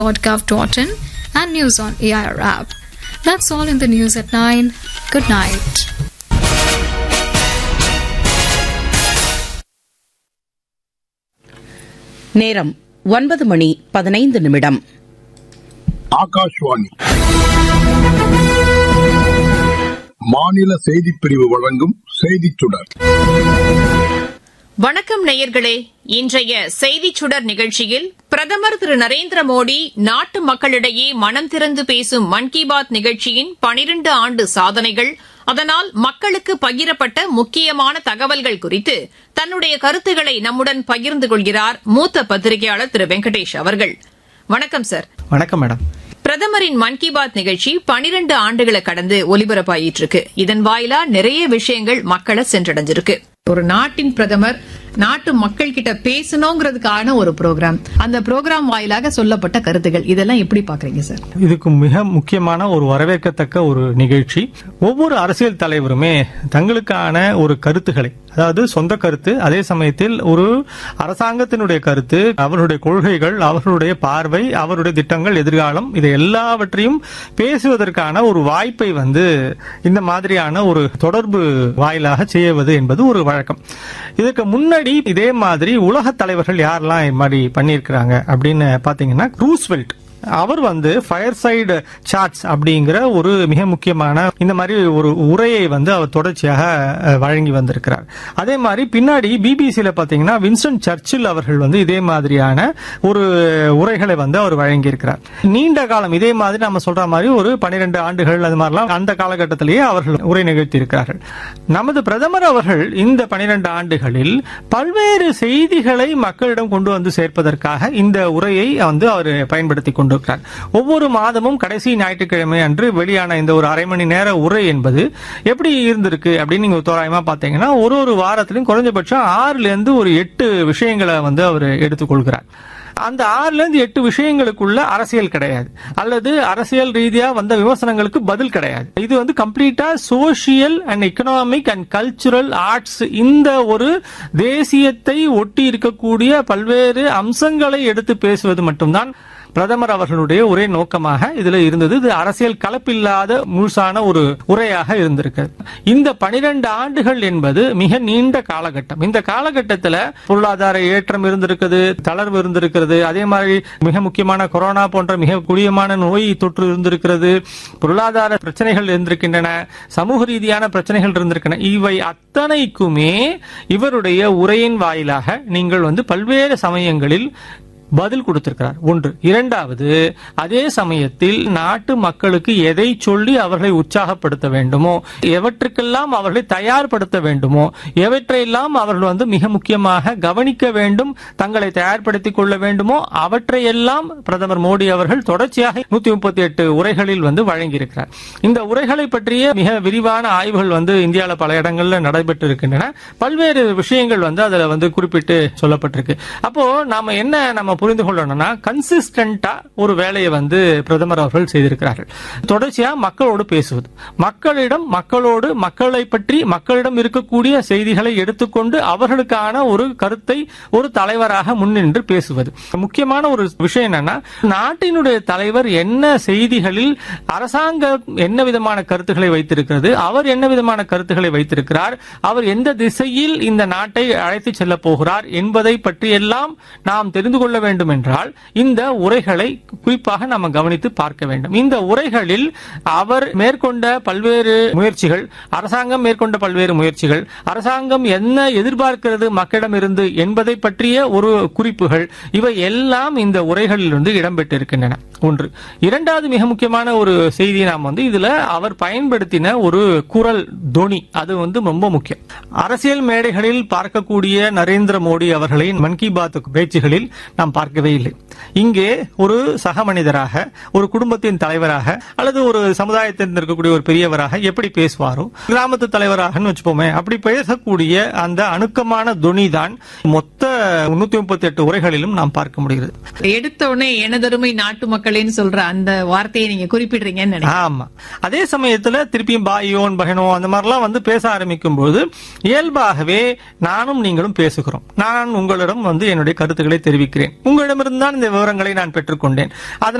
gov.in and news on AIR app. That's all in the news at 9. Good night. நேரம் ஒன்பது மணி பதினைந்து நிமிடம் ஆகாஷ்வாணி மாநில செய்திப் பிரிவு வழங்கும் செய்திச் சுடர் வணக்கம் நேயர்களே இன்றைய செய்திச் சுடர் நிகழ்ச்சியில் பிரதமர் திரு நரேந்திர மோடி நாட்டு மக்களிடையே மனம் திறந்து பேசும் மன் கி பாத் நிகழ்ச்சியின் பனிரண்டு ஆண்டு சாதனைகள் அதனால் மக்களுக்கு பகிரப்பட்ட முக்கியமான தகவல்கள் குறித்து தன்னுடைய கருத்துக்களை நம்முடன் பகிர்ந்து கொள்கிறார் மூத்த பத்திரிகையாளர் திரு வெங்கடேஷ் அவர்கள் வணக்கம் சார் வணக்கம் மேடம் பிரதமரின் மன் கி பாத் நிகழ்ச்சி பனிரண்டு ஆண்டுகளை கடந்து ஒலிபரப்பாயிட்டு இருக்கு இதன் வாயிலா நிறைய விஷயங்கள் மக்களை சென்றடைஞ்சிருக்கு ஒரு நாட்டின் பிரதமர் நாட்டு மக்கள் கிட்ட பேசணுங்கிறதுக்கான ஒரு ப்ரோக்ராம் அந்த ப்ரோக்ராம் வாயிலாக சொல்லப்பட்ட கருத்துகள் இதெல்லாம் எப்படி பாக்குறீங்க சார் இதுக்கு மிக முக்கியமான ஒரு வரவேற்கத்தக்க ஒரு நிகழ்ச்சி ஒவ்வொரு அரசியல் தலைவருமே தங்களுக்கான ஒரு கருத்துக்களை அதாவது சொந்த கருத்து அதே சமயத்தில் ஒரு அரசாங்கத்தினுடைய கருத்து அவருடைய கொள்கைகள் அவர்களுடைய பார்வை அவருடைய திட்டங்கள் எதிர்காலம் இதை எல்லாவற்றையும் பேசுவதற்கான ஒரு வாய்ப்பை வந்து இந்த மாதிரியான ஒரு தொடர்பு வாயிலாக செய்வது என்பது ஒரு வழக்கம் இதுக்கு முன்னாடி இதே மாதிரி உலக தலைவர்கள் யாரெல்லாம் இது மாதிரி பண்ணியிருக்கிறாங்க அப்படின்னு பாத்தீங்கன்னா ரூஸ்வெல்ட் அவர் வந்து ஃபயர் சைடு சார்ட்ஸ் அப்படிங்கிற ஒரு மிக முக்கியமான இந்த மாதிரி ஒரு உரையை வந்து அவர் தொடர்ச்சியாக அஹ், வழங்கி வந்திருக்கிறார் அதே மாதிரி பின்னாடி பிபிசியில பாத்தீங்கன்னா வின்ஸ்டன் சர்ச்சில் அவர்கள் வந்து இதே மாதிரியான ஒரு உரைகளை வந்து அவர் வழங்கியிருக்கிறார் நீண்ட காலம் இதே மாதிரி நம்ம சொல்ற மாதிரி ஒரு பனிரெண்டு ஆண்டுகள் அது மாதிரிலாம் அந்த காலகட்டத்திலேயே அவர்கள் உரை நிகழ்த்தி இருக்கிறார்கள் நமது பிரதமர் அவர்கள் இந்த பனிரெண்டு ஆண்டுகளில் பல்வேறு செய்திகளை மக்களிடம் கொண்டு வந்து சேர்ப்பதற்காக இந்த உரையை வந்து அவர் பயன்படுத்தி கொண்டிருக்கிறார் ஒவ்வொரு மாதமும் கடைசி ஞாயிற்றுக்கிழமை அன்று வெளியான இந்த ஒரு அரை மணி நேர உரை என்பது எப்படி இருந்திருக்கு அப்படின்னு நீங்க தோராயமா பாத்தீங்கன்னா ஒரு ஒரு வாரத்திலும் குறைஞ்சபட்சம் ஆறுல இருந்து ஒரு எட்டு விஷயங்களை வந்து அவர் எடுத்துக்கொள்கிறார் அந்த ஆறுல இருந்து எட்டு விஷயங்களுக்குள்ள அரசியல் கிடையாது அல்லது அரசியல் ரீதியா வந்த விமர்சனங்களுக்கு பதில் கிடையாது இது வந்து completely social and economic and cultural arts இந்த ஒரு தேசியத்தை ஒட்டி இருக்கக்கூடிய பல்வேறு அம்சங்களை எடுத்து பேசுவது மட்டும்தான் பிரதமர் அவர்களுடைய ஒரே நோக்கமாக இதுல இருந்தது இது அரசியல் கலப்பில்லாத முழுசான ஒரு உரையாக இருந்திருக்கு இந்த பனிரெண்டு ஆண்டுகள் என்பது மிக நீண்ட காலகட்டம் இந்த காலகட்டத்தில் பொருளாதார ஏற்றம் இருந்திருக்குது தளர்வு இருந்திருக்கிறது அதே மாதிரி மிக முக்கியமான கொரோனா போன்ற மிக குடியமான நோய் தொற்று இருந்திருக்கிறது பொருளாதார பிரச்சனைகள் இருந்திருக்கின்றன சமூக ரீதியான பிரச்சனைகள் இருந்திருக்கின்றன இவை அத்தனைக்குமே இவருடைய உரையின் வாயிலாக நீங்கள் வந்து பல்வேறு சமயங்களில் பதில் கொடுத்திருக்கிறார் ஒன்று இரண்டாவது அதே சமயத்தில் நாட்டு மக்களுக்கு எதை சொல்லி அவர்களை உற்சாகப்படுத்த வேண்டுமோ எவற்றுக்கெல்லாம் அவர்களை தயார்படுத்த வேண்டுமோ எவற்றையெல்லாம் அவர்கள் வந்து மிக முக்கியமாக கவனிக்க வேண்டும் தங்களை தயார்படுத்திக் கொள்ள வேண்டுமோ அவற்றையெல்லாம் பிரதமர் மோடி அவர்கள் தொடர்ச்சியாக நூத்தி முப்பத்தி எட்டு உரைகளில் வந்து வழங்கியிருக்கிறார் இந்த உரைகளை பற்றிய மிக விரிவான ஆய்வுகள் வந்து இந்தியாவில் பல இடங்கள்ல நடைபெற்று இருக்கின்றன பல்வேறு விஷயங்கள் வந்து அதுல வந்து குறிப்பிட்டு சொல்லப்பட்டிருக்கு அப்போ நாம என்ன நம்ம புரிந்து கொள்ளணும்னா கன்சிஸ்டன்டா ஒரு வேலையை வந்து பிரதமர் அவர்கள் செய்திருக்கிறார்கள் தொடர்ச்சியா மக்களோடு பேசுவது மக்களிடம் மக்களோடு மக்களை பற்றி மக்களிடம் இருக்கக்கூடிய செய்திகளை எடுத்துக்கொண்டு அவர்களுக்கான ஒரு கருத்தை ஒரு தலைவராக முன்னின்று பேசுவது முக்கியமான ஒரு விஷயம் என்னன்னா நாட்டினுடைய தலைவர் என்ன செய்திகளில் அரசாங்கம் என்ன விதமான கருத்துக்களை வைத்திருக்கிறது அவர் என்ன விதமான கருத்துக்களை வைத்திருக்கிறார் அவர் எந்த திசையில் இந்த நாட்டை அழைத்து செல்ல போகிறார் என்பதை பற்றியெல்லாம் நாம் தெரிந்து கொள்ள வேண்டும் என்றால் இந்த உரைகளை குறிப்பாக நாம் கவனித்து பார்க்க வேண்டும் இந்த உரைகளில் அவர் மேற்கொண்ட பல்வேறு முயற்சிகள் அரசாங்கம் மேற்கொண்ட பல்வேறு முயற்சிகள் அரசாங்கம் என்ன எதிர்பார்க்கிறது மக்களிடமிருந்து என்பதை பற்றிய ஒரு குறிப்புகள் இவை எல்லாம் இந்த உரைகளிலிருந்து இடம்பெற்றிருக்கின்றன ஒன்று இரண்டாவது மிக முக்கியமான ஒரு செய்தி நாம் வந்து இதுல அவர் பயன்படுத்தின ஒரு குரல் தொனி அது வந்து ரொம்ப முக்கியம் அரசியல் மேடைகளில் பார்க்கக்கூடிய நரேந்திர மோடி அவர்களை மன் கி பாத் பேச்சுகளில் நாம் பார்க்கவே இல்லை இங்கே ஒரு சக மனிதராக ஒரு குடும்பத்தின் தலைவராக அல்லது ஒரு சமுதாயத்தில் இருக்கக்கூடிய ஒரு பெரியவராக எப்படி பேசுவாரோ கிராமத்து தலைவராக வச்சுப்போமே அப்படி பேசக்கூடிய அந்த அணுக்கமான துணி தான் மொத்த முன்னூத்தி முப்பத்தி எட்டு உரைகளிலும் நாம் பார்க்க முடிகிறது எடுத்த உடனே எனதருமை நாட்டு மக்களேன்னு சொல்ற அந்த வார்த்தையை நீங்க குறிப்பிடுறீங்கன்னு நினைக்கிறேன் ஆமா அதே சமயத்துல திருப்பியும் பாயோன் பகனோ அந்த மாதிரிலாம் வந்து பேச ஆரம்பிக்கும் போது இயல்பாகவே நானும் நீங்களும் பேசுகிறோம் நான் உங்களிடம் வந்து என்னுடைய கருத்துக்களை தெரிவிக்கிறேன் உங்களிடமிருந்து தான் இந்த விவரங்களை நான் பெற்றுக்கொண்டேன் அதனால்